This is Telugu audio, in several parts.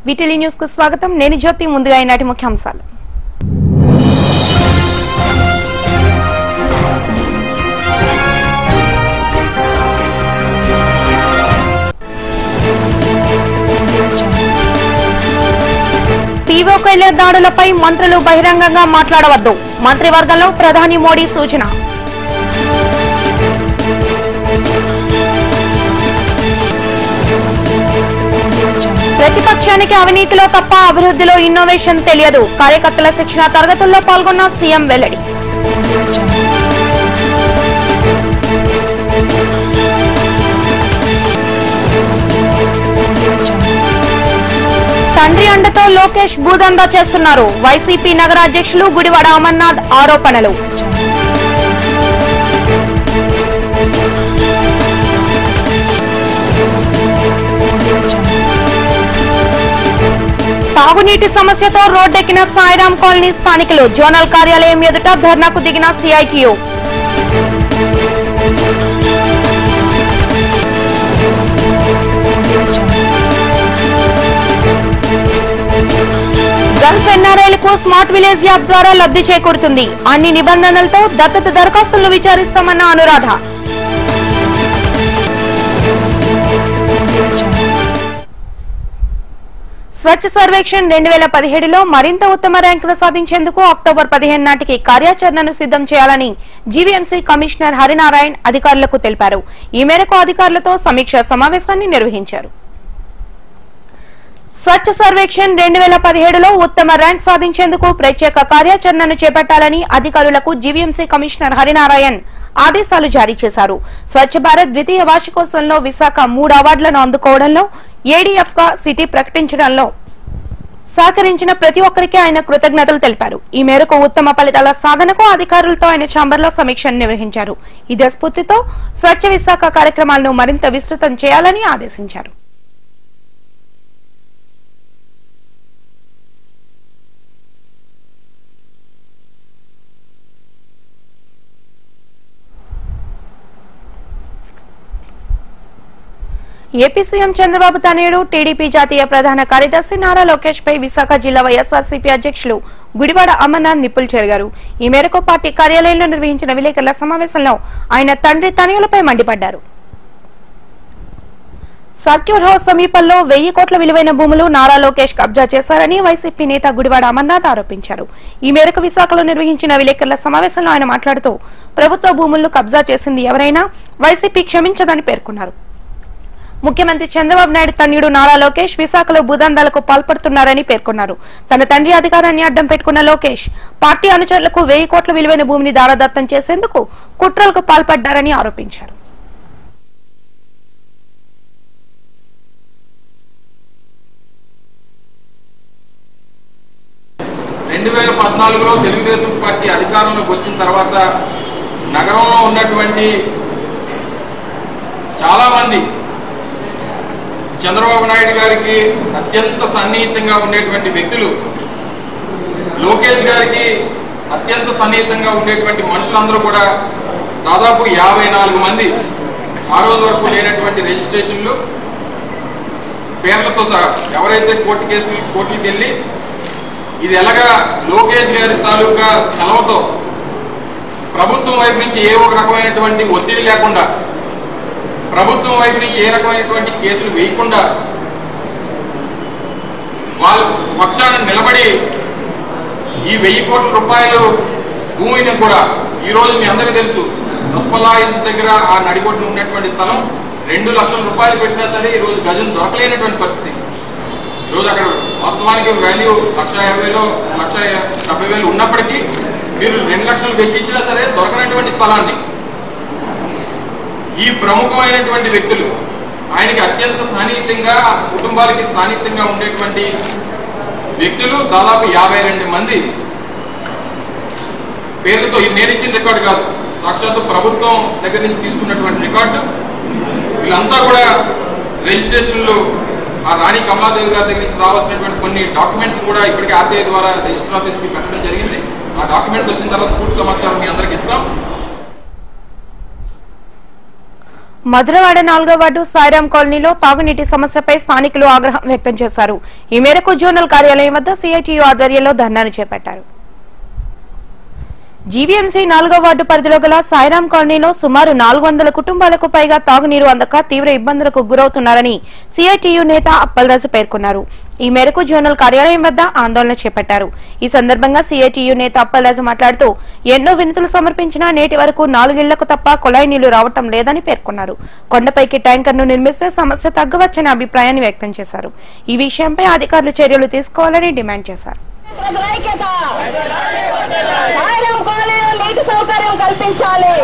విటిలి న్యూస్ కు స్వాగతం నేను జ్యోతి ముందుగా ఈనాటి ముఖ్యాంశాలు పీఓకైల దాడులపై మంత్రులు బహిరంగంగా మాట్లాడవద్దు మంత్రివర్గంలో ప్రధాని మోడీ సూచన ప్రతిపక్షానికి అవినీతిలో తప్ప అభివృద్ధిలో ఇన్నోవేషన్ తెలియదు కార్యకర్తల శిక్షణ తరగతుల్లో పాల్గొన్న సీఎం వెల్లడి తండ్రి అండతో లోకేష్ భూదందా చేస్తున్నారు వైసీపీ నగర అధ్యక్షులు గుడివాడ అమర్నాథ్ ఆరోపణలు తాగునీటి సమస్యతో రోడ్డెక్కిన సాయిరాం కాలనీ స్థానికులు జోనల్ కార్యాలయం ఎదుట ధర్నాకు దిగిన సిఐటియు గల్ఫ్ ఎన్ఆర్ఐలకు స్మార్ట్ విలేజ్ యాప్ ద్వారా లబ్ధి చేకూరుతుంది అన్ని నిబంధనలతో దత్తత దరఖాస్తులు విచారిస్తామన్న అనురాధ స్వచ్ఛ సర్వేక్షణ్ రెండు వేల పదిహేడులో మరింత ఉత్తమ ర్యాంకులు సాధించేందుకు అక్టోబర్ పదిహేను నాటికి కార్యాచరణను సిద్ధం చేయాలని జీవీఎంసీ కమిషనర్ హరినారాయణ్ అధికారులకు తెలిపారు ఈ మేరకు అధికారులతో సమీక్ష సమావేశాన్ని నిర్వహించారు స్వచ్ఛ సర్వేక్షణ్ రెండు వేల పదిహేడులో ఉత్తమ ర్యాంక్ సాధించేందుకు ప్రత్యేక కార్యాచరణను చేపట్టాలని అధికారులకు జీవీఎంసీ కమిషనర్ హరినారాయణ్ ఆదేశాలు జారీ చేశారు స్వచ్ఛ భారత్ ద్వితీయ వార్షికోత్సవంలో విశాఖ మూడు అవార్డులను అందుకోవడంలో ఏడీఎఫ్ గా సిటీ ప్రకటించడంలో సహకరించిన ప్రతి ఒక్కరికి ఆయన కృతజ్ఞతలు తెలిపారు ఈ మేరకు ఉత్తమ ఫలితాల సాధనకు అధికారులతో ఆయన ఛాంబర్లో సమీక్షను నిర్వహించారు ఇదే స్ఫూర్తితో స్వచ్ఛ విశాఖ కార్యక్రమాలను మరింత విస్తృతం చేయాలని ఆదేశించారు ఏపీ సీఎం చంద్రబాబు తనయుడు టీడీపీ జాతీయ ప్రధాన కార్యదర్శి నారా లోకేష్ పై విశాఖ జిల్లా వైఎస్ఆర్సీపీ అధ్యక్షులు గుడివాడ అమర్నాథ్ నిప్పులు చెరిగారు ఈ మేరకు పార్టీ కార్యాలయంలో నిర్వహించిన విలేకరుల సమావేశంలో ఆయన తండ్రి తనయులపై మండిపడ్డారు సర్క్యూట్ హౌస్ సమీపంలో వెయ్యి కోట్ల విలువైన భూములు నారా లోకేష్ కబ్జా చేశారని వైసీపీ నేత గుడివాడ అమర్నాథ్ ఆరోపించారు ఈ మేరకు విశాఖలో నిర్వహించిన విలేకరుల సమావేశంలో ఆయన మాట్లాడుతూ ప్రభుత్వ భూములను కబ్జా చేసింది ఎవరైనా వైసీపీ క్షమించదని పేర్కొన్నారు ముఖ్యమంత్రి చంద్రబాబు నాయుడు తన్యుడు నారా లోకేష్ విశాఖలో భూదందాలకు పాల్పడుతున్నారని పేర్కొన్నారు తన తండ్రి అధికారాన్ని అడ్డం పెట్టుకున్న లోకేష్ పార్టీ అనుచరులకు వెయ్యి కోట్ల విలువైన భూమిని దారదత్తం చేసేందుకు కుట్రలకు పాల్పడ్డారని ఆరోపించారు రెండు వేల పద్నాలుగులో తెలుగుదేశం పార్టీ అధికారంలోకి వచ్చిన తర్వాత నగరంలో ఉన్నటువంటి చాలామంది చంద్రబాబు నాయుడు గారికి అత్యంత సన్నిహితంగా ఉండేటువంటి వ్యక్తులు లోకేష్ గారికి అత్యంత సన్నిహితంగా ఉండేటువంటి మనుషులందరూ కూడా దాదాపు యాభై నాలుగు మంది ఆ రోజు వరకు లేనటువంటి రిజిస్ట్రేషన్లు పేర్లతో సహా ఎవరైతే కోర్టు కేసులు కోర్టులకు వెళ్ళి ఇది ఎలాగా లోకేష్ గారి తాలూకా చలవతో ప్రభుత్వం వైపు నుంచి ఏ ఒక రకమైనటువంటి ఒత్తిడి లేకుండా ప్రభుత్వం వైపు నుంచి ఏ రకమైనటువంటి కేసులు వేయకుండా వాళ్ళ పక్షాన నిలబడి ఈ వెయ్యి కోట్ల రూపాయలు భూమిని కూడా ఈ రోజు మీ అందరికీ తెలుసు దస్పల్లా హిల్స్ దగ్గర ఆ నడిగొడ్డున ఉన్నటువంటి స్థలం రెండు లక్షల రూపాయలు పెట్టినా సరే ఈ రోజు గజం దొరకలేనటువంటి పరిస్థితి ఈరోజు అక్కడ వాస్తవానికి వాల్యూ లక్ష యాభైలో లక్ష డెబ్బై వేలు ఉన్నప్పటికీ మీరు రెండు లక్షలు వెచ్చించినా సరే దొరకనటువంటి స్థలాన్ని ఈ ప్రముఖమైనటువంటి వ్యక్తులు ఆయనకి అత్యంత సాన్నిహితంగా కుటుంబాలకి సాన్నిహితంగా ఉండేటువంటి వ్యక్తులు దాదాపు యాభై రెండు మంది పేర్లతో ఇది నేను ఇచ్చిన రికార్డు కాదు సాక్షాత్తు ప్రభుత్వం దగ్గర నుంచి తీసుకున్నటువంటి రికార్డు వీళ్ళంతా కూడా రిజిస్ట్రేషన్లు ఆ రాణి కమలాదేవి గారి దగ్గర నుంచి రావాల్సినటువంటి కొన్ని డాక్యుమెంట్స్ కూడా ఇప్పటికే ఆర్టీఐ ద్వారా రిజిస్టర్ ఆఫీస్కి పెట్టడం జరిగింది ఆ డాక్యుమెంట్స్ వచ్చిన తర్వాత పూర్తి సమాచారం మీ అందరికి ఇస్తాం మధురవాడ నాలుగో వార్డు సాయిరాం కాలనీలో తాగునీటి సమస్యపై స్థానికులు ఆగ్రహం వ్యక్తం చేశారు ఈ మేరకు జోనల్ కార్యాలయం వద్ద సిఐటియు ఆధ్వర్యంలో ధర్నాను చేపట్టారు జీవీఎంసీ నాలుగో వార్డు పరిధిలో గల సాయిరాం కాలనీలో సుమారు నాలుగు వందల కుటుంబాలకు పైగా తాగునీరు అందక తీవ్ర ఇబ్బందులకు గురవుతున్నారని సిఐటియు నేత అప్పలరాజు పేర్కొన్నారు ఈ మేరకు జోనల్ కార్యాలయం వద్ద ఆందోళన చేపట్టారు ఈ సందర్భంగా సిఐటియు నేత అప్పలరాజు మాట్లాడుతూ ఎన్నో వినతులు సమర్పించినా నేటి వరకు నాలుగేళ్లకు తప్ప కుళాయి నీళ్లు రావటం లేదని పేర్కొన్నారు కొండపైకి ట్యాంకర్ను నిర్మిస్తే సమస్య తగ్గవచ్చనే అభిప్రాయాన్ని వ్యక్తం చేశారు ఈ విషయంపై అధికారులు చర్యలు తీసుకోవాలని డిమాండ్ చేశారు ప్రజల ఐక్యత సాయిరాం కాలనీలో నీటి సౌకర్యం కల్పించాలి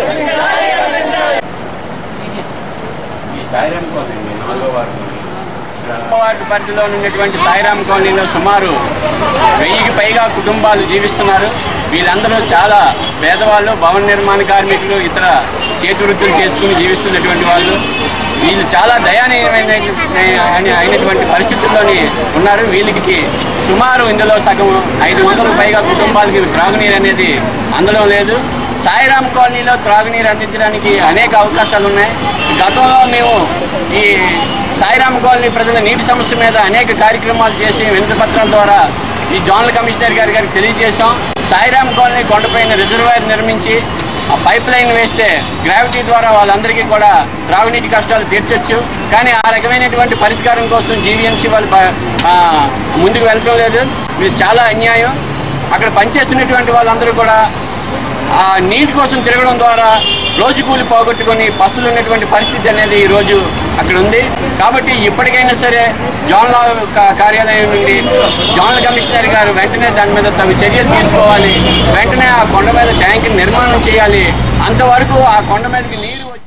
ఈ సాయిరాం కాలనీ నాలుగో వార్డు నాలుగో వార్డు పరిధిలో ఉన్నటువంటి సాయిరాం కాలనీలో సుమారు వెయ్యికి పైగా కుటుంబాలు జీవిస్తున్నారు వీళ్ళందరూ చాలా పేదవాళ్ళు భవన నిర్మాణ కార్మికులు ఇతర చేతి వృత్తులు చేసుకుని జీవిస్తున్నటువంటి వాళ్ళు వీళ్ళు చాలా దయానీయమైన అయినటువంటి పరిస్థితుల్లోని ఉన్నారు వీళ్ళకి సుమారు ఇందులో సగం ఐదు వందలకు పైగా కుటుంబాలకి త్రాగునీరు అనేది అందడం లేదు సాయిరాం కాలనీలో త్రాగునీరు అందించడానికి అనేక అవకాశాలు ఉన్నాయి గతంలో మేము ఈ సాయిరాం కాలనీ ప్రజల నీటి సమస్య మీద అనేక కార్యక్రమాలు చేసి వినతి పత్రాల ద్వారా ఈ జోనల్ కమిషనర్ గారి గారికి తెలియజేశాం సాయిరాం కాలనీ కొండపైన రిజర్వాయర్ నిర్మించి ఆ పైప్ లైన్ వేస్తే గ్రావిటీ ద్వారా వాళ్ళందరికీ కూడా త్రాగునీటి కష్టాలు తీర్చొచ్చు కానీ ఆ రకమైనటువంటి పరిష్కారం కోసం జీవీఎంసీ వాళ్ళు ప- ఆ, ముందుకు వెళ్ళటం లేదు ఇది చాలా అన్యాయం అక్కడ పనిచేస్తున్నటువంటి వాళ్ళందరూ కూడా ఆ నీటి కోసం తిరగడం ద్వారా రోజు కూలి పోగొట్టుకొని పస్తులు ఉన్నటువంటి పరిస్థితి అనేది ఈ రోజు అక్కడ ఉంది కాబట్టి ఇప్పటికైనా సరే జోన్ల కా- కార్యాలయం నుండి జోనల్ కమిషనర్ గారు వెంటనే దాని మీద తగు చర్యలు తీసుకోవాలి వెంటనే ఆ కొండ మీద ట్యాంక్ నిర్మాణం చేయాలి అంతవరకు ఆ కొండ మీదకి నీరు వచ్చి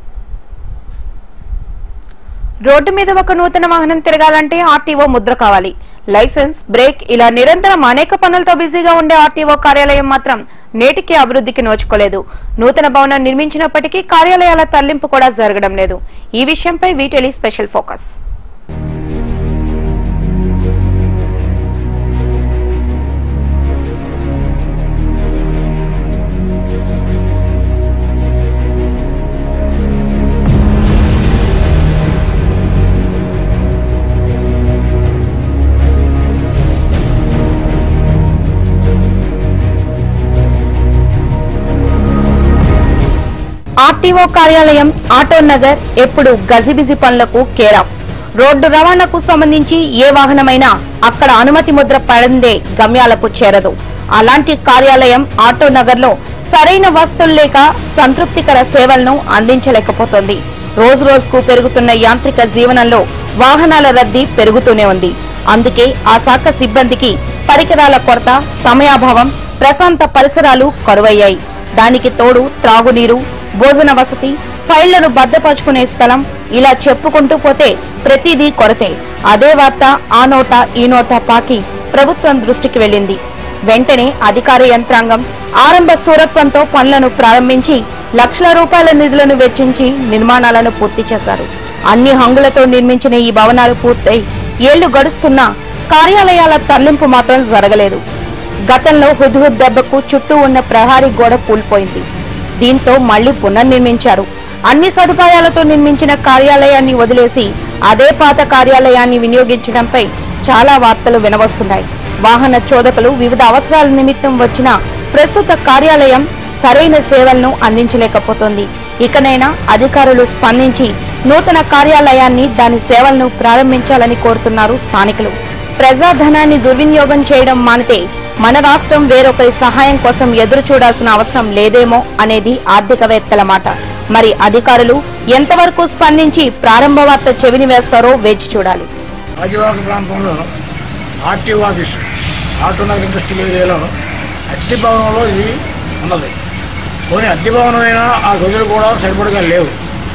రోడ్డు మీద ఒక నూతన వాహనం తిరగాలంటే ఆర్టీఓ ముద్ర కావాలి లైసెన్స్ బ్రేక్ ఇలా నిరంతరం అనేక పనులతో బిజీగా ఉండే ఆర్టీఓ కార్యాలయం మాత్రం నేటికి అభివృద్ధికి నోచుకోలేదు నూతన భవనం నిర్మించినప్పటికీ కార్యాలయాల తరలింపు కూడా జరగడం లేదు ఈ విషయంపై వీటెలి స్పెషల్ ఫోకస్ ఆర్టీఓ కార్యాలయం ఆటో నగర్ ఎప్పుడు గజిబిజి పనులకు కేర్ ఆఫ్ రోడ్డు రవాణాకు సంబంధించి ఏ వాహనమైనా అక్కడ అనుమతి ముద్ర పడిందే గమ్యాలకు చేరదు అలాంటి కార్యాలయం ఆటో నగర్ లో సరైన వస్తువులు లేక సంతృప్తికర సేవలను అందించలేకపోతోంది రోజు రోజుకు పెరుగుతున్న యాంత్రిక జీవనంలో వాహనాల రద్దీ పెరుగుతూనే ఉంది అందుకే ఆ శాఖ సిబ్బందికి పరికరాల కొరత సమయాభావం ప్రశాంత పరిసరాలు కరువయ్యాయి దానికి తోడు త్రాగునీరు భోజన వసతి ఫైళ్లను భద్రపరుచుకునే స్థలం ఇలా చెప్పుకుంటూ పోతే ప్రతిదీ కొరతే అదే వార్త ఆ నోట ఈ నోట పాకి ప్రభుత్వం దృష్టికి వెళ్ళింది వెంటనే అధికార యంత్రాంగం ఆరంభ సూరత్వంతో పనులను ప్రారంభించి లక్షల రూపాయల నిధులను వెచ్చించి నిర్మాణాలను పూర్తి చేశారు అన్ని హంగులతో నిర్మించిన ఈ భవనాలు పూర్తయి ఏళ్లు గడుస్తున్నా కార్యాలయాల తరలింపు మాత్రం జరగలేదు గతంలో హుద్హుద్ దెబ్బకు చుట్టూ ఉన్న ప్రహారీ గోడ కూలిపోయింది దీంతో మళ్లీ పునర్నిర్మించారు అన్ని సదుపాయాలతో నిర్మించిన కార్యాలయాన్ని వదిలేసి అదే పాత కార్యాలయాన్ని వినియోగించడంపై చాలా వార్తలు వినవస్తున్నాయి వాహన చోదకులు వివిధ అవసరాల నిమిత్తం వచ్చిన ప్రస్తుత కార్యాలయం సరైన సేవలను అందించలేకపోతోంది ఇకనైనా అధికారులు స్పందించి నూతన కార్యాలయాన్ని దాని సేవలను ప్రారంభించాలని కోరుతున్నారు స్థానికులు ప్రజాధనాన్ని దుర్వినియోగం చేయడం మానితే మన రాష్ట్రం వేరొకరి సహాయం కోసం ఎదురు చూడాల్సిన అవసరం లేదేమో అనేది ఆర్థికవేత్తల మాట మరి అధికారులు ఎంతవరకు స్పందించి ప్రారంభ వార్త చెవిని వేస్తారో వేచి చూడాలి రాజవాక ప్రాంతంలో ఆర్టీఓ ఆఫీస్ ఆటోనగర్ ఇండస్ట్రియల్ ఏరియాలో అద్దె భవనంలో ఇది ఉన్నది పోనీ అద్దె భవనం అయినా ఆ గదులు కూడా సరిపడగా లేవు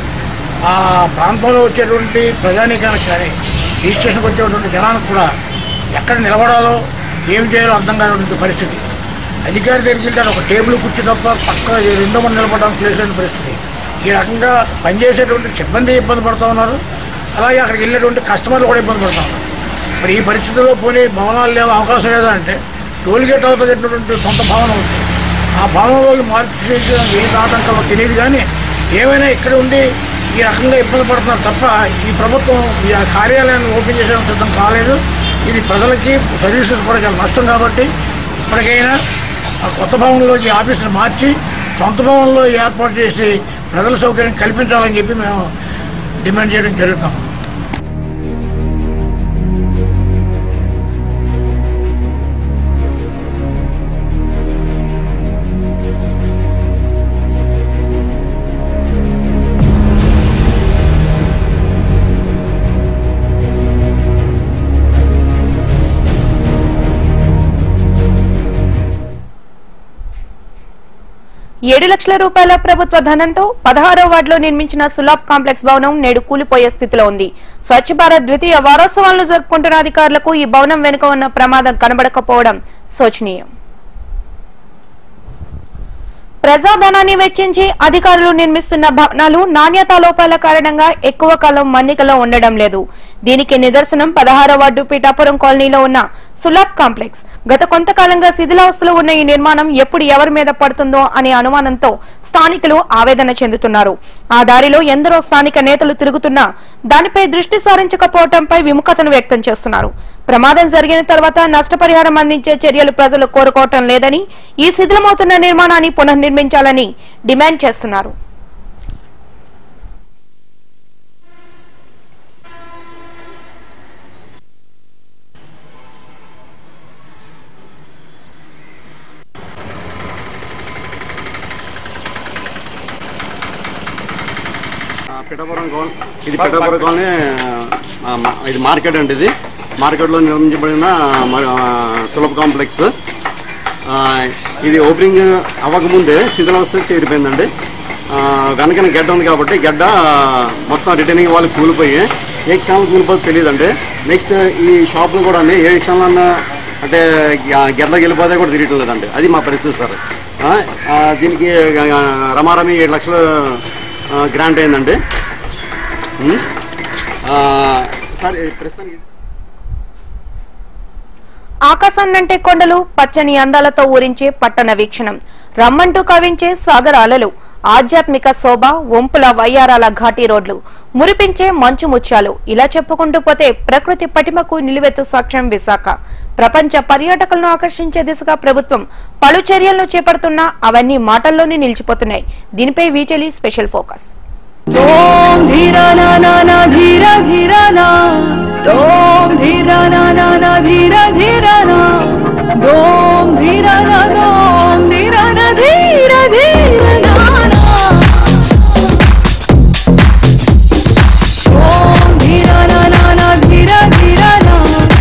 ఆ ప్రాంతంలో వచ్చేటువంటి ప్రజానీకానికి కానీ రిజిస్ట్రేషన్కి వచ్చేటువంటి జనానికి కూడా ఎక్కడ నిలబడాలో ఏం చేయాలో అర్థం కానటువంటి పరిస్థితి అధికారి దగ్గరికి వెళ్తే ఒక టేబుల్ కూర్చో తప్ప పక్క రెండో మంది నిలబడడానికి ప్లేస్ లేని పరిస్థితి ఈ రకంగా పనిచేసేటువంటి సిబ్బంది ఇబ్బంది పడుతూ ఉన్నారు అలాగే అక్కడికి వెళ్ళేటువంటి కస్టమర్లు కూడా ఇబ్బంది పడుతూ ఉన్నారు మరి ఈ పరిస్థితుల్లో పోనీ భవనాలు లేవు అవకాశం లేదా అంటే టోల్ గేట్ అవుతుంది కట్టినటువంటి సొంత భవనం ఉంది ఆ భవనంలోకి మార్పు చేయడానికి ఏం ఆటంకాలో తెలియదు కానీ ఏమైనా ఇక్కడ ఉండి ఈ రకంగా ఇబ్బంది పడుతున్నారు తప్ప ఈ ప్రభుత్వం ఈ ఆ కార్యాలయాన్ని ఓపెన్ చేసేందుకు సిద్ధం కాలేదు ఇది ప్రజలకి సర్వీసెస్ కూడా చాలా నష్టం కాబట్టి ఇప్పటికైనా ఆ కొత్త భవనంలో ఈ ఆఫీసును మార్చి సొంత భవనంలో ఏర్పాటు చేసి ప్రజల సౌకర్యం కల్పించాలని చెప్పి మేము డిమాండ్ చేయడం జరుగుతాం ఏడు లక్షల రూపాయల ప్రభుత్వ ధనంతో పదహారో వార్డులో నిర్మించిన సులాబ్ కాంప్లెక్స్ భవనం నేడు కూలిపోయే స్థితిలో ఉంది స్వచ్ఛ భారత్ ద్వితీయ వారోత్సవాలను జరుపుకుంటున్న అధికారులకు ఈ భవనం వెనుక ఉన్న ప్రమాదం కనబడకపోవడం శోచనీయం ప్రజాధనాన్ని వెచ్చించి అధికారులు నిర్మిస్తున్న భవనాలు నాణ్యతా లోపాల కారణంగా ఎక్కువ కాలం మన్నికలో ఉండడం లేదు దీనికి నిదర్శనం పదహారో వార్డు పీఠాపురం కాలనీలో ఉన్న సులాబ్ కాంప్లెక్స్ గత కొంతకాలంగా శిథిలావస్థలో ఉన్న ఈ నిర్మాణం ఎప్పుడు ఎవరి మీద పడుతుందో అనే అనుమానంతో స్థానికులు ఆవేదన చెందుతున్నారు ఆ దారిలో ఎందరో స్థానిక నేతలు తిరుగుతున్నా దానిపై దృష్టి సారించకపోవడంపై విముఖతను వ్యక్తం చేస్తున్నారు ప్రమాదం జరిగిన తర్వాత నష్టపరిహారం అందించే చర్యలు ప్రజలు కోరుకోవటం లేదని ఈ శిథిలమవుతున్న నిర్మాణాన్ని పునర్నిర్మించాలని డిమాండ్ చేస్తున్నారు ఆ, పిఠాపురం కాలనీ ఇది పిఠాపురం కాలనీ ఆ, మా- ఇది మార్కెట్ అండి ఇది మార్కెట్లో నిర్మించబడిన మ- ఆ, సులభ కాంప్లెక్స్ ఆ, ఇది ఓపెనింగ్ అవ్వకముందే శిథిలావస్థ చేరిపోయిందండి ఆ, వెనకన గడ్డ ఉంది కాబట్టి గడ్డ మొత్తం రిటర్నింగ్ వాళ్ళు కూలిపోయి ఏ క్షణం కూలిపోతే తెలియదండి నెక్స్ట్ ఈ షాపులు కూడా ఏ క్షణంలో అంటే గ- గడ్డకి వెళ్ళిపోతే కూడా తిరగటం లేదండి అది మా పరిస్థితి సార్ ఆ, ఆ, దీనికి ఆ, రమారమి ఏడు లక్షలు ఆ, గ్రాంట్ అయిందండి ఉం? ఆ, సార్ ఈ ప్రస్తుతానికి ఆకాశాన్నంటే కొండలు పచ్చని అందాలతో ఊరించే పట్టణ వీక్షణం రమ్మంటూ కవించే సాగర అలలు ఆధ్యాత్మిక శోభ వంపుల వయ్యారాల ఘాటీ రోడ్లు మురిపించే మంచు ముత్యాలు ఇలా చెప్పుకుంటూ పోతే ప్రకృతి పటిమకు నిలువెత్తు సాక్ష్యం విశాఖ ప్రపంచ పర్యాటకులను ఆకర్షించే దిశగా ప్రభుత్వం పలు చర్యలను చేపడుతున్నా అవన్నీ మాటల్లోనే నిలిచిపోతున్నాయి దీనిపై వీచలి special focus Tom dhira na na na dhira dhira na Tom dhira na na na dhira dhira na Dom dhira na dom dhira na dhira dhira na na Tom dhira na na na dhira dhira na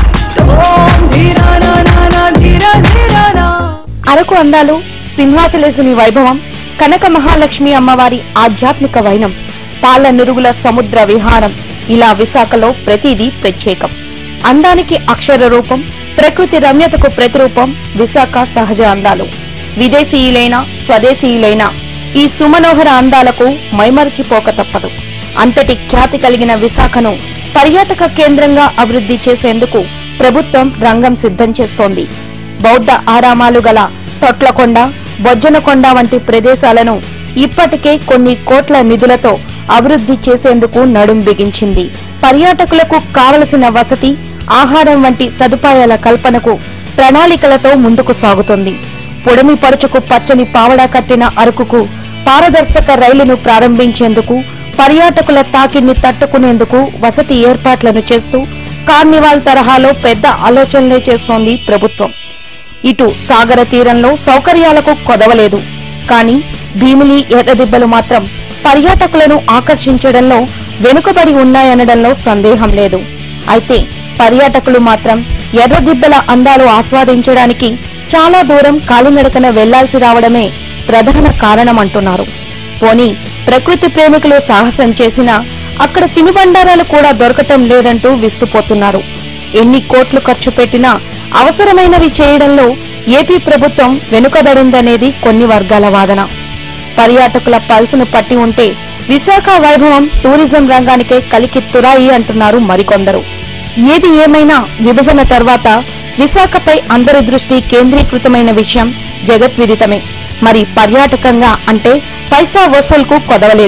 Tom dhira na na na dhira dhira na Araku అందాలు సింహాచలేసుని వైభవం కనక మహాలక్ష్మి అమ్మవారి ఆధ్యాత్మిక వైనం పాల నురుగుల సముద్ర విహారం ఇలా విశాఖలో ప్రతిదీ ప్రత్యేకం అందానికి అక్షర రూపం ప్రకృతి రమ్యతకు ప్రతిరూపం విశాఖ సహజ అందాలు విదేశీయులైన స్వదేశీయులైన ఈ సుమనోహర అందాలకు మైమరచిపోక తప్పదు అంతటి ఖ్యాతి కలిగిన విశాఖను పర్యాటక కేంద్రంగా అభివృద్ధి చేసేందుకు ప్రభుత్వం రంగం సిద్ధం చేస్తోంది బౌద్ధ ఆరామాలు గల తొట్లకొండ బొజ్జనకొండ వంటి ప్రదేశాలను ఇప్పటికే కొన్ని కోట్ల నిధులతో అభివృద్ధి చేసేందుకు నడుం బిగించింది పర్యాటకులకు కావలసిన వసతి ఆహారం వంటి సదుపాయాల కల్పనకు ప్రణాళికలతో ముందుకు సాగుతోంది పొడిమి పడుచుకు పచ్చని పావడా కట్టిన అరకుకు పారదర్శక రైలును ప్రారంభించేందుకు పర్యాటకుల తాకిడిని తట్టుకునేందుకు వసతి ఏర్పాట్లను చేస్తూ కార్నివాల్ తరహాలో పెద్ద ఆలోచనలే చేస్తోంది ప్రభుత్వం ఇటు సాగర తీరంలో సౌకర్యాలకు కొదవలేదు కానీ భీమిలి ఎర్రదిబ్బలు మాత్రం పర్యాటకులను ఆకర్షించడంలో వెనుకబడి ఉన్నాయనడంలో సందేహం లేదు అయితే పర్యాటకులు మాత్రం ఎర్రదిబ్బల అందాలు ఆస్వాదించడానికి చాలా దూరం కాలినడకన వెళ్లాల్సి రావడమే ప్రధాన కారణమంటున్నారు పోనీ ప్రకృతి ప్రేమికులు సాహసం చేసినా అక్కడ తినుబండారాలు కూడా దొరకటం లేదంటూ విస్తుపోతున్నారు ఎన్ని కోట్లు ఖర్చు పెట్టినా అవసరమైనవి చేయడంలో ఏపీ ప్రభుత్వం వెనుకబడిందనేది కొన్ని వర్గాల వాదన పర్యాటకుల పల్సును పట్టి ఉంటే విశాఖ వైభవం టూరిజం రంగానికే కలికి తురాయి అంటున్నారు మరికొందరు ఏది ఏమైనా విభజన తర్వాత విశాఖపై అందరి దృష్టి కేంద్రీకృతమైన విషయం జగద్విదితమే మరి పర్యాటకంగా అంటే పైసా వసూలుకు కొదవలేదు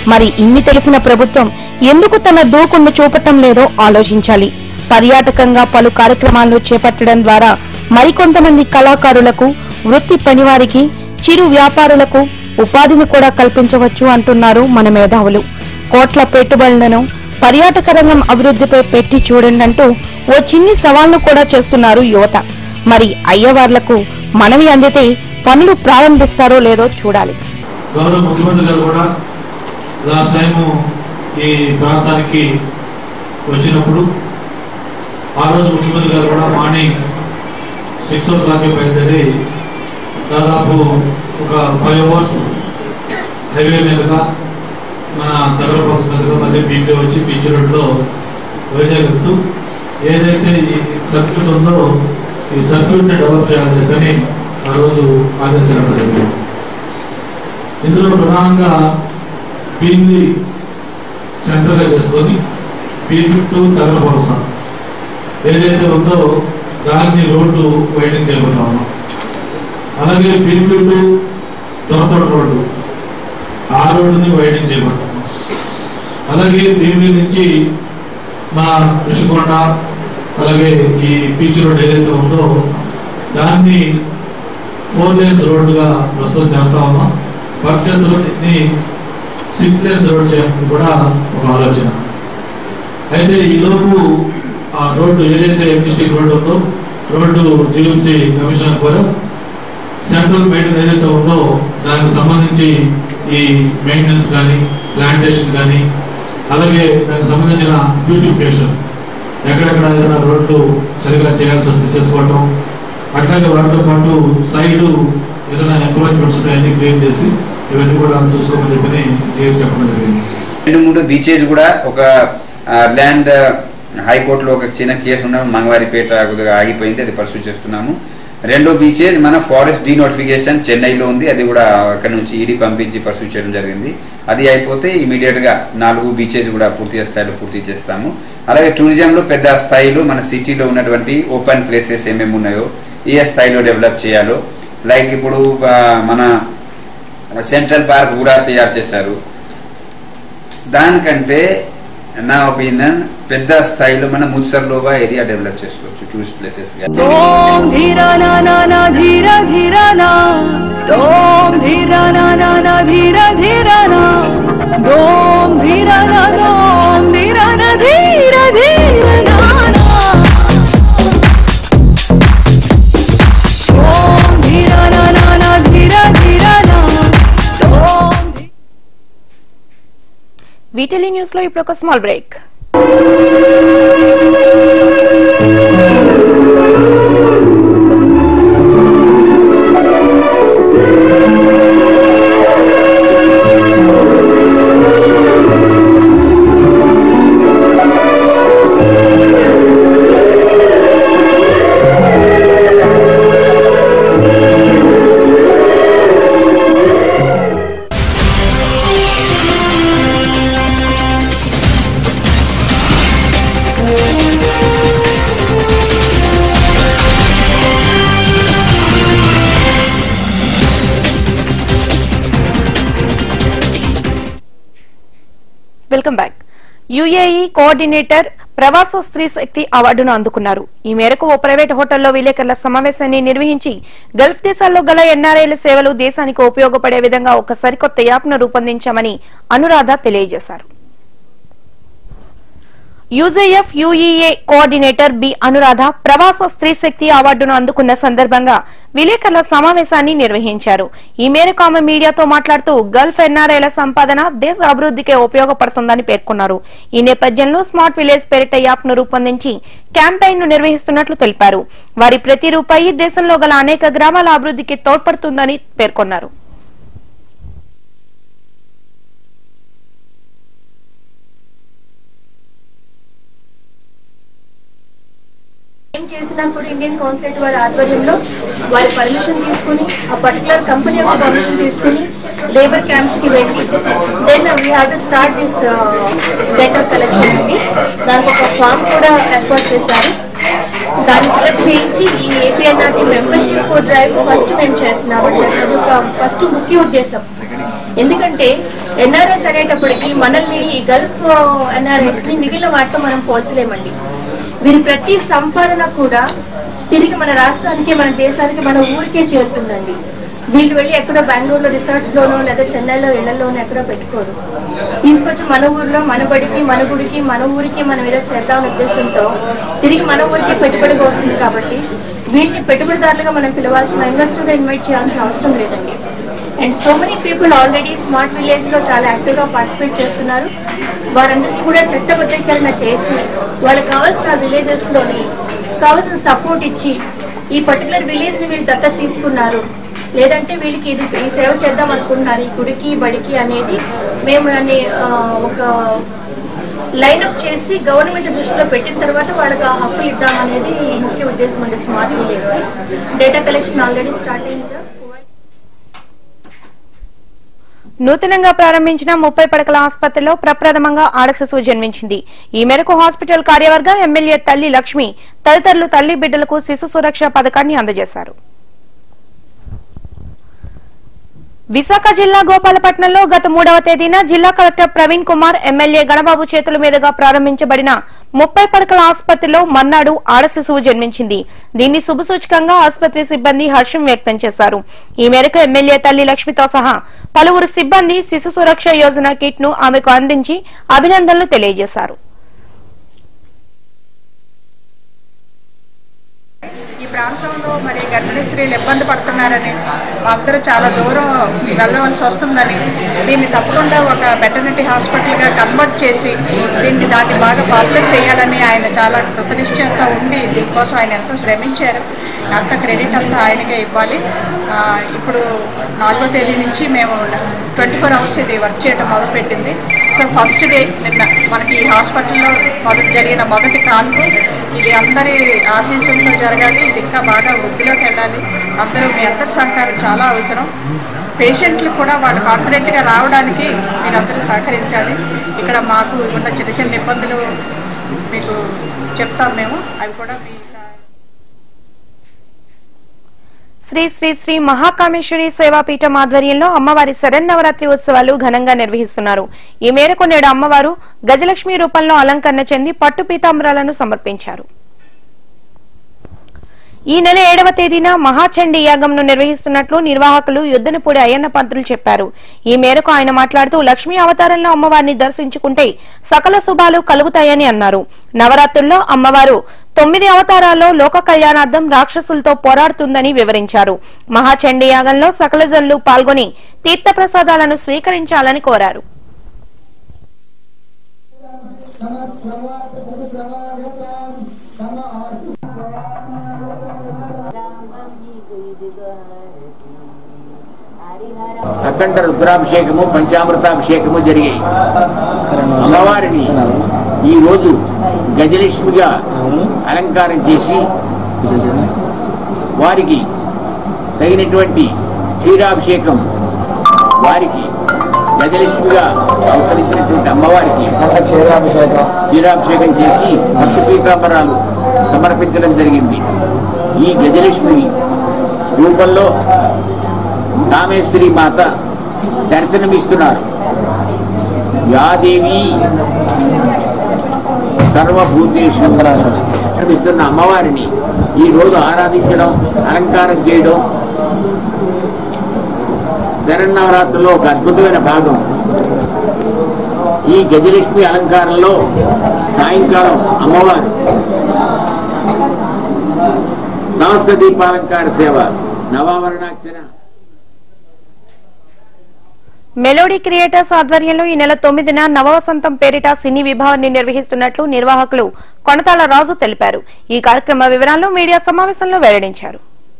మరి ఇన్ని తెలిసిన ప్రభుత్వం ఎందుకు తన దూకుణ్ణి చూపటం లేదో ఆలోచించాలి పర్యాటకంగా పలు కార్యక్రమాలను చేపట్టడం ద్వారా మరికొంతమంది కళాకారులకు వృత్తి పనివారికి చిరు వ్యాపారులకు ఉపాధిని కూడా కల్పించవచ్చు అంటున్నారు మన మేధావులు కోట్ల పెట్టుబడులను పర్యాటక రంగం అభివృద్ధిపై పెట్టి చూడండి అంటూ ఓ చిన్ని సవాల్ను కూడా చేస్తున్నారు యువత మరి అయ్యవార్లకు మనవి అందితే పనులు ప్రారంభిస్తారో లేదో చూడాలి గౌరవ ముఖ్యమంత్రి గారు కూడా లాస్ట్ టైము ఈ ప్రాంతానికి వచ్చినప్పుడు ఆ రోజు ముఖ్యమంత్రి గారు కూడా మార్నింగ్ సిక్స్ ఓ క్లాక్ బయలుదేరి దాదాపు ఒక ఫైవ్ అవర్స్ హైవే మీదుగా మన తగరపాస్ మీదుగా మళ్ళీ బీపీ వచ్చి బీచ్ రోడ్లో వైజాగ్ వెళ్తూ ఏదైతే ఈ సర్క్యూట్ ఉందో ఈ సర్క్యూట్ని డెవలప్ చేయాలి కానీ ఆ రోజు ఆదేశాలు జరిగింది ఇందులో ప్రధానంగా పీన్ని సెంటర్గా చేసుకొని పీని టు తగలపరస ఏదైతే ఉందో దాన్ని రోడ్డు వైడింగ్ చేయబోతా ఉన్నాం అలాగే పీని టు దొరతోట రోడ్డు ఆ రోడ్డుని వైడింగ్ చేయబోతా ఉన్నాం అలాగే భీమి నుంచి మన ఋషికొండ అలాగే ఈ బీచ్ రోడ్ ఏదైతే ఉందో దాన్ని ఫోర్ లేన్స్ రోడ్డుగా ప్రస్తుతం చేస్తా ఉన్నాం భవిష్యత్తులో దీన్ని సిక్స్ లేన్స్ రోడ్ చేయడానికి కూడా ఒక ఆలోచన అయితే ఈ లోపు ఆ రోడ్డు ఏదైతే డిస్టిక్ రోడ్డు ఉందో రోడ్డు జిఎంసి కమిషన్ కోరాం సెంట్రల్ మెయింటెనెన్స్ ఏదైతే ఉందో దానికి సంబంధించి ఈ మెయింటెనెన్స్ కానీ ప్లాంటేషన్ కానీ అలాగే దానికి సంబంధించిన బ్యూటిఫికేషన్ ఎక్కడెక్కడ ఏదైనా రోడ్లు సరిగా చేయాల్సి వస్తే చేసుకోవటం అట్లాగే వాటితో పాటు సైడ్ ఏదైనా ఎంక్రోచ్మెంట్స్ ఉన్నాయని క్లియర్ చేసి ఇవన్నీ కూడా చూసుకోమని చెప్పని చేసి చెప్పడం జరిగింది రెండు మూడు బీచెస్ కూడా ఒక ఆ, ల్యాండ్ హైకోర్టులో ఒక చిన్న కేసు ఉన్న మంగవారిపేట కొద్దిగా ఆగిపోయింది అది పర్సూ చేస్తున్నాము రెండో బీచెస్ మన ఫారెస్ట్ డీ నోటిఫికేషన్ చెన్నైలో ఉంది అది కూడా అక్కడ నుంచి ఈడీ పంపించి పర్సూ చేయడం జరిగింది అది అయిపోతే ఇమీడియట్ గా నాలుగు బీచెస్ కూడా పూర్తి స్థాయిలో పూర్తి చేస్తాము అలాగే టూరిజంలో పెద్ద స్థాయిలో మన సిటీలో ఉన్నటువంటి ఓపెన్ ప్లేసెస్ ఏమేమి ఉన్నాయో ఏ స్థాయిలో డెవలప్ చేయాలో లైక్ ఇప్పుడు ఆ, మన సెంట్రల్ పార్క్ కూడా తయారు చేశారు దానికంటే నా ఒపీనియన్ పెద్ద స్థాయిలో మన ముత్సర్లోబా ఏరియా డెవలప్ చేసుకోవచ్చు టూరిస్ట్ ప్లేసెస్ ॐ धीरा ना ना ना धीरा धीरा ना ॐ धीरा ना ना ना धीरा धीरा ना ॐ धीरा ना ॐ धीरा ना धीरा धीरा ना ना ॐ धीरा ना ना ना धीरा धीरा ना ॐ వీటిలీ న్యూస్ లో ఇప్పుడు ఒక small break welcome back UAE coordinator Pravasa Stree శక్తి అవార్డును అందుకున్నారు ఈ మేరకు ఓ ప్రైవేట్ హోటల్లో విలేకరుల సమావేశాన్ని నిర్వహించి గల్ఫ్ దేశాల్లో గల ఎన్ఆర్ఐల సేవలు దేశానికి ఉపయోగపడే విధంగా ఒక సరికొత్త యాప్ను రూపొందించామని అనురాధ తెలియజేశారు UJF UEA coordinator B Anuradha Pravasa Stree శక్తి అవార్డును అందుకున్న సందర్భంగా విలేకరుల సమావేశాన్ని నిర్వహించారు ఈ మేరకు ఆమె మీడియాతో మాట్లాడుతూ గల్ఫ్ ఎన్ఆర్ఐల సంపాదన దేశ అభివృద్ధికే ఉపయోగపడుతుందని పేర్కొన్నారు ఈ నేపథ్యంలో స్మార్ట్ విలేజ్ పేరిట యాప్ ను రూపొందించి క్యాంపెయిన్ ను నిర్వహిస్తున్నట్లు తెలిపారు వారి ప్రతి రూపాయి దేశంలో గల అనేక గ్రామాల అభివృద్ధికి తోడ్పడుతుందని పేర్కొన్నారు ఏం చేసినప్పుడు ఇండియన్ కాన్సులేట్ వారి ఆధ్వర్యంలో వారి పర్మిషన్ తీసుకుని ఆ పర్టికులర్ కంపెనీ యొక్క పర్మిషన్ తీసుకుని లేబర్ క్యాంప్స్ కి వెళ్ళి then we have to start this data collection అండి దానికి ఒక ఫామ్ కూడా ఏర్పాటు చేశారు దాన్ని సెలెక్ట్ చేయించి ఈ ఏపీఎన్ఆర్టీ మెంబర్షిప్ డ్రైవ్ ఫస్ట్ మేము చేస్తున్నాము అది ఒక ఫస్ట్ ముఖ్య ఉద్దేశం ఎందుకంటే ఎన్ఆర్ఎస్ అనేటప్పటికి మనల్ని ఈ గల్ఫ్ ఎన్ఆర్ఎస్ ని మిగిలిన వాటితో మనం పోల్చలేమండి వీరి ప్రతి సంపాదన కూడా తిరిగి మన రాష్ట్రానికి మన దేశానికి మన ఊరికే చేరుతుందండి వీళ్ళు వెళ్ళి ఎక్కడో బెంగళూరులో రిసార్ట్స్ లోనో లేదా చెన్నైలో ఇళ్లలోనో ఎక్కడో పెట్టుకోరు తీసుకొచ్చి మన ఊర్లో మన బడికి మన గుడికి మన ఊరికి మనం ఏదో చేద్దామనే ఉద్దేశంతో తిరిగి మన ఊరికి పెట్టుబడిగా వస్తుంది కాబట్టి వీటిని పెట్టుబడిదారులుగా మనం పిలవాల్సిన ఇన్వెస్టర్గా ఇన్వైట్ చేయాల్సిన అవసరం లేదండి and so many people already smart village లో చాలా యాక్టివ్ గా పార్టిసిపేట్ చేస్తున్నారు వారందరికీ కూడా చట్టబద్ధీకరణ చేసి వాళ్ళకి కావాల్సిన విలేజెస్ లోని కావాల్సిన సపోర్ట్ ఇచ్చి ఈ పర్టికులర్ విలేజ్ ని వీళ్ళు దత్తత తీసుకున్నారు లేదంటే వీళ్ళకి ఇది ఈ సేవ చేద్దాం అనుకుంటున్నారు ఈ గుడికి బడికి అనేది మేము దాన్ని ఆ, ఒక లైన్అప్ చేసి గవర్నమెంట్ దృష్టిలో పెట్టిన తర్వాత వాళ్ళకి ఆ హక్కులు ఇద్దాం అనేది ఈ ముఖ్య ఉద్దేశం అండి smart village data collection already start అయింది సార్ నూతనంగా ప్రారంభించిన ముప్పై పడకల ఆసుపత్రిలో ప్రప్రథమంగా ఆడ శిశువు జన్మించింది ఈ మేరకు హాస్పిటల్ కార్యవర్గం ఎమ్మెల్యే తల్లి లక్ష్మి తదితరులు తల్లి బిడ్డలకు శిశు సురక్ష పథకాన్ని అందజేశారు విశాఖ జిల్లా గోపాలపట్నంలో గత మూడవ తేదీన జిల్లా కలెక్టర్ ప్రవీణ్ కుమార్ ఎమ్మెల్యే గణబాబు చేతుల మీదుగా ప్రారంభించబడిన ముప్పై పడకల ఆసుపత్రిలో మన్నాడు ఆడ శిశువు జన్మించింది దీన్ని శుభసూచకంగా ఆసుపత్రి సిబ్బంది హర్షం వ్యక్తం చేశారు ఈ మేరకు ఎమ్మెల్యే తల్లి లక్ష్మితో సహా పలువురు సిబ్బంది శిశు సురక్ష యోజన కిట్ ను ఆమెకు అందించి అభినందనలు తెలియజేశారు ఈ ప్రాంతంలో మరి గర్భిణీ స్త్రీలు ఇబ్బంది పడుతున్నారని అందరూ చాలా దూరం వెళ్ళవలసి వస్తుందని దీన్ని తప్పకుండా ఒక వెటర్నరీ హాస్పిటల్గా కన్వర్ట్ చేసి దీన్ని దాన్ని బాగా పాపులర్ చేయాలని ఆయన చాలా కృతనిశ్చయంతో ఉండి దీనికోసం ఆయన ఎంతో శ్రమించారు అంత క్రెడిట్ అంతా ఆయనకే ఇవ్వాలి ఆ, ఇప్పుడు నాలుగో తేదీ నుంచి మేము ట్వంటీ ఫోర్ అవర్స్ ఇది వర్క్ చేయడం మొదలుపెట్టింది సో ఫస్ట్ డే నిన్న మనకి ఈ హాస్పిటల్లో మొదటి జరిగిన మొదటి కాన్పు ఇది అందరి ఆశీస్సులతో జరగాలి ఇది ఇంకా బాగా వృద్ధిలోకి వెళ్ళాలి అందరూ మీ అందరి సహకారం చాలా అవసరం పేషెంట్లు కూడా వాళ్ళు కాన్ఫిడెంట్గా రావడానికి మీరు అందరూ సహకరించాలి ఇక్కడ మాకు ఉన్న చిన్న చిన్న ఇబ్బందులు మీకు చెప్తాం మేము అవి కూడా మీ శ్రీ శ్రీ శ్రీ మహాకామేశ్వరి సేవాపీఠం ఆధ్వర్యంలో అమ్మవారి శరన్నవరాత్రి ఉత్సవాలు ఘనంగా నిర్వహిస్తున్నారు ఈ మేరకు నేడు అమ్మవారు గజలక్ష్మి రూపంలో అలంకరణ చెంది పట్టు పీతాంబరాలను సమర్పించారు ఈ నెల ఏడవ తేదీన మహాచండీ యాగంను నిర్వహిస్తున్నట్లు నిర్వాహకులు యుద్దనపూడి అయ్యన్న పంతులు చెప్పారు ఈ మేరకు ఆయన మాట్లాడుతూ లక్ష్మీ అవతారంలో అమ్మవారిని దర్శించుకుంటే సకల శుభాలు కలుగుతాయని అన్నారు నవరాత్రుల్లో అమ్మవారు తొమ్మిది అవతారాల్లో లోక కళ్యాణార్థం రాక్షసులతో పోరాడుతుందని వివరించారు మహాచండీ యాగంలో సకల జనులు పాల్గొని తీర్థప్రసాదాలను స్వీకరించాలని కోరారు అఖండ రుద్రాభిషేకము పంచామృతాభిషేకము జరిగాయి అమ్మవారిని ఈ రోజు గజలక్ష్మిగా అలంకారం చేసి వారికి తగినటువంటి క్షీరాభిషేకం వారికి గజలక్ష్మిగా అవతరించినటువంటి అమ్మవారికి క్షీరాభిషేకం క్షీరాభిషేకం చేసి భక్తి పీతాంబరాలు సమర్పించడం జరిగింది ఈ గజలక్ష్మి రూపంలో కామేశ్వరి మాత దర్శనమిస్తున్నారు యాదేవి సర్వభూతేషు దర్శనమిస్తున్న అమ్మవారిని ఈ రోజు ఆరాధించడం అలంకారం చేయడం శరన్నవరాత్రుల్లో ఒక అద్భుతమైన భాగం ఈ గజలక్ష్మి అలంకారంలో సాయంకాలం అమ్మవారు సహస్ర దీపాలంకార సేవ నవావరణార్చన మెలోడీ క్రియేటర్స్ ఆధ్వర్యంలో ఈ నెల తొమ్మిదిన నవవసంతం పేరిట సినీ విభావాన్ని నిర్వహిస్తున్నట్లు నిర్వాహకులు కొనతాల రాజు తెలిపారు ఈ కార్యక్రమ వివరాలను మీడియా సమావేశంలో వెల్లడించారు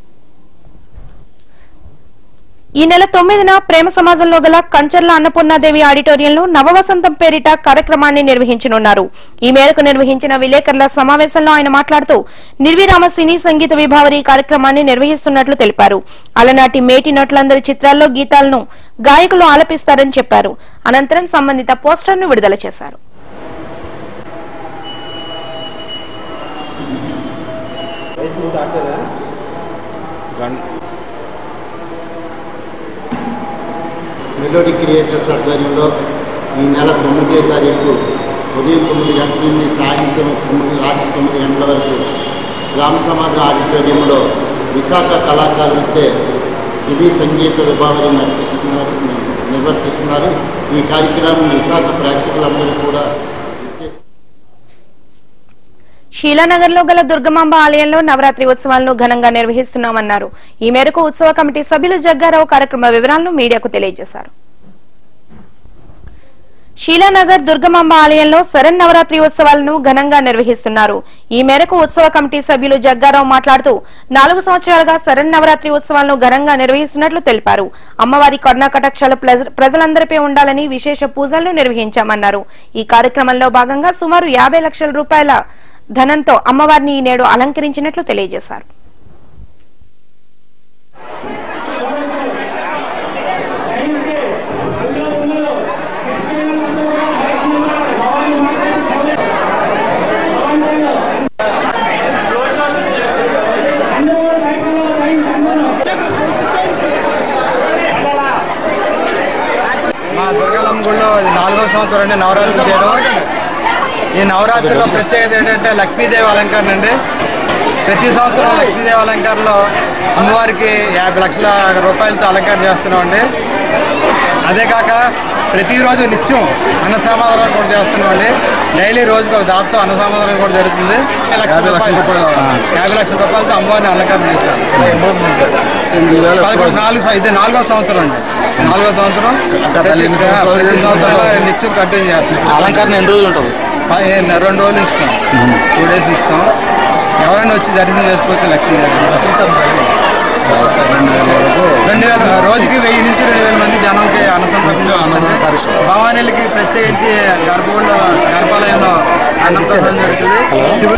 ఈ నెల తొమ్మిదిన ప్రేమ సమాజంలో గల కంచర్ల అన్నపూర్ణాదేవి ఆడిటోరియంలో నవవసంతం పేరిట కార్యక్రమాన్ని నిర్వహించనున్నారు ఈ మేరకు నిర్వహించిన విలేకరుల సమావేశంలో ఆయన మాట్లాడుతూ నిర్విరామ సినీ సంగీత విభావరి కార్యక్రమాన్ని నిర్వహిస్తున్నట్లు తెలిపారు అలనాటి మేటి నటులందరి చిత్రాల్లో గీతాలను గాయకులు ఆలపిస్తారని చెప్పారు అనంతరం సంబంధిత పోస్టర్ను విడుదల చేశారు మెలోడీ క్రియేటర్స్ ఆధ్వర్యంలో ఈ నెల తొమ్మిదో తారీఖు ఉదయం తొమ్మిది గంటల నుండి సాయంత్రం తొమ్మిది రాత్రి తొమ్మిది గంటల వరకు గ్రామ సమాజ ఆడిటోరియంలో విశాఖ కళాకారులచే సినీ సంగీత విభాగం నడిపిస్తున్నారు నిర్వర్తిస్తున్నారు ఈ కార్యక్రమం విశాఖ ప్రేక్షకులందరూ కూడా ఇచ్చేసి శీలానగర్ లో గల దుర్గమాంబ ఆలయంలో నవరాత్రి ఉత్సవాలను ఘనంగా నిర్వహిస్తున్నామన్నారు ఈ మేరకు ఉత్సవ కమిటీ సభ్యులు జగ్గారావు కార్యక్రమ వివరాలను మీడియాకు తెలియజేశారు శీలానగర్ దుర్గమాంబ ఆలయంలో శరణ్ నవరాత్రి ఉత్సవాలను ఘనంగా నిర్వహిస్తున్నారు ఈ మేరకు ఉత్సవ కమిటీ సభ్యులు జగ్గారావు మాట్లాడుతూ నాలుగు సంవత్సరాలుగా శరణ్ నవరాత్రి ఉత్సవాలను ఘనంగా నిర్వహిస్తున్నట్లు తెలిపారు అమ్మవారి కరుణా కటాక్షాలు ప్లజ- ప్రజలందరిపై ఉండాలని విశేష పూజలను నిర్వహించామన్నారు ఈ కార్యక్రమంలో భాగంగా సుమారు యాభై లక్షల రూపాయల ధనంతో అమ్మవారిని ఈ నేడు అలంకరించినట్లు తెలియజేశారు మా దుర్గాలమ్మ గుడిలో ఇది నాలుగో సంవత్సరం అండి నవరాత్రి చేయడం ఈ నవరాత్రిలో ప్రత్యేకత ఏంటంటే లక్ష్మీదేవి అలంకరణ అండి ప్రతి సంవత్సరం లక్ష్మీదేవి అలంకరణలో అమ్మవారికి యాభై లక్షల రూపాయలతో అలంకరణ చేస్తున్నామండి అదే కాక ప్రతిరోజు నిత్యం అన్న సమాధానం కూడా చేస్తున్నామండి డైలీ రోజుకి ఒక దాంతో అన్న సమాధానం కూడా జరుగుతుంది యాభై లక్షల రూపాయలు యాభై లక్షల రూపాయలతో అమ్మవారిని అలంకరణ చేస్తాం పదకొండు నాలుగు సం- ఇది నాలుగో సంవత్సరం అండి నాలుగో సంవత్సరం ప్రతి ప్రతి సంవత్సరం నిత్యం కంటిన్యూ చేస్తాం అలంకరణ ఎన్ని రోజులు ఉంటుంది పదిహేను రెండు రోజులు ఇస్తాం టూ డేస్ ఇస్తాం ఎవరైనా వచ్చి దర్శనం చేసుకోవచ్చు లక్ష్మీ రెండు వేల రోజుకి వెయ్యి నుంచి రెండు వేల మంది జనంకి అన్నసంతర్పణ భవానీలకి ప్రత్యేకించి గర్భగుడిలో గర్భాలయంలో అన్నప్రసాదం జరుగుతుంది శివుడు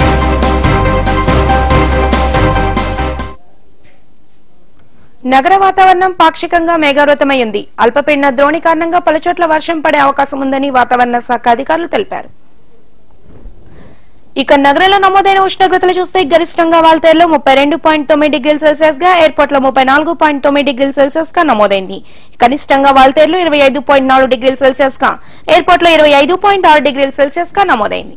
నగర వాతావరణం పాక్షికంగా మేఘావృతమైంది అల్పపీడన ద్రోణి కారణంగా పలుచోట్ల వర్షం పడే అవకాశం ఉందని వాతావరణ శాఖ అధికారులు తెలిపారు ఇక నగరంలో నమోదైన ఉష్ణోగ్రతలు చూస్తే గరిష్టంగా వాల్తేరులో ముప్పై రెండు పాయింట్ తొమ్మిది డిగ్రీల సెల్సియస్ గా ఎయిర్పోర్ట్ లో ముప్పై నాలుగు పాయింట్ తొమ్మిది డిగ్రీల సెల్సియస్ గా నమోదైంది కనిష్టంగా వాల్తేరులో ఇరవై ఐదు పాయింట్ నాలుగు డిగ్రీల సెల్సియస్ గా ఎయిర్పోర్ట్ లో ఇరవై ఐదు పాయింట్ ఆరు డిగ్రీల సెల్సియస్ గా నమోదైంది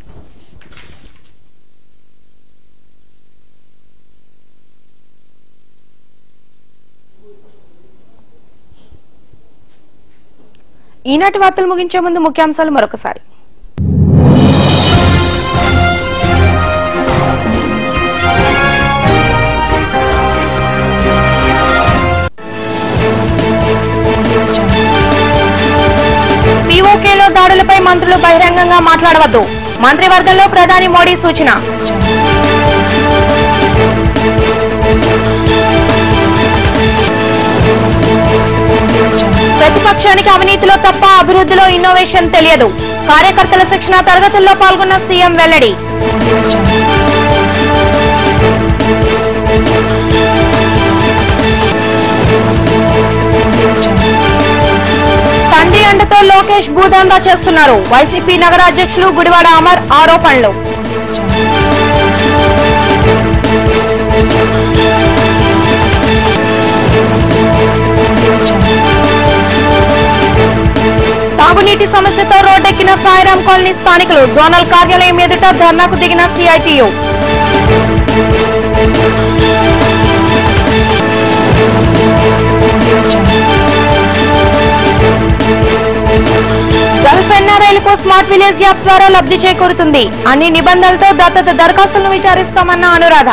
ఈనాటి వార్తలు ముగించే ముందు ముఖ్యాంశాలు మరొకసారి పీఓకేలో దాడులపై మంత్రులు బహిరంగంగా మాట్లాడవద్దు మంత్రివర్గంలో ప్రధాని మోడీ సూచన ప్రతిపక్షానికి అవినీతిలో తప్ప అభివృద్ధిలో ఇన్నోవేషన్ తెలియదు కార్యకర్తల శిక్షణ తరగతుల్లో పాల్గొన్న సీఎం వెల్లడి తండ్రి అండతో లోకేష్ భూదందా చేస్తున్నారు వైసీపీ నగర అధ్యక్షులు గుడివాడ అమర్ ఆరోపణలు తాగునీటి సమస్యతో రోడ్డెక్కిన సాయిరాం కాలనీ స్థానికులు జోనల్ కార్యాలయం ఎదుట ధర్నాకు దిగిన సిఐటియు గల్ఫ్ ఎన్ఆర్ఐలకు స్మార్ట్ విలేజ్ యాప్ ద్వారా లబ్ధి చేకూరుతుంది అన్ని నిబంధనలతో దత్తత దరఖాస్తులను విచారిస్తామన్న అనురాధ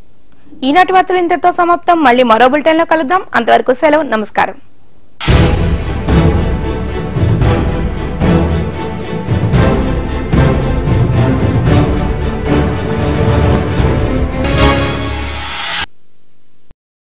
ఈనాటి వార్తలు ఇంతటితో సమాప్తం మళ్ళీ మరో బులెటిన్ లో కలుద్దాం అంతవరకు సెలవు నమస్కారం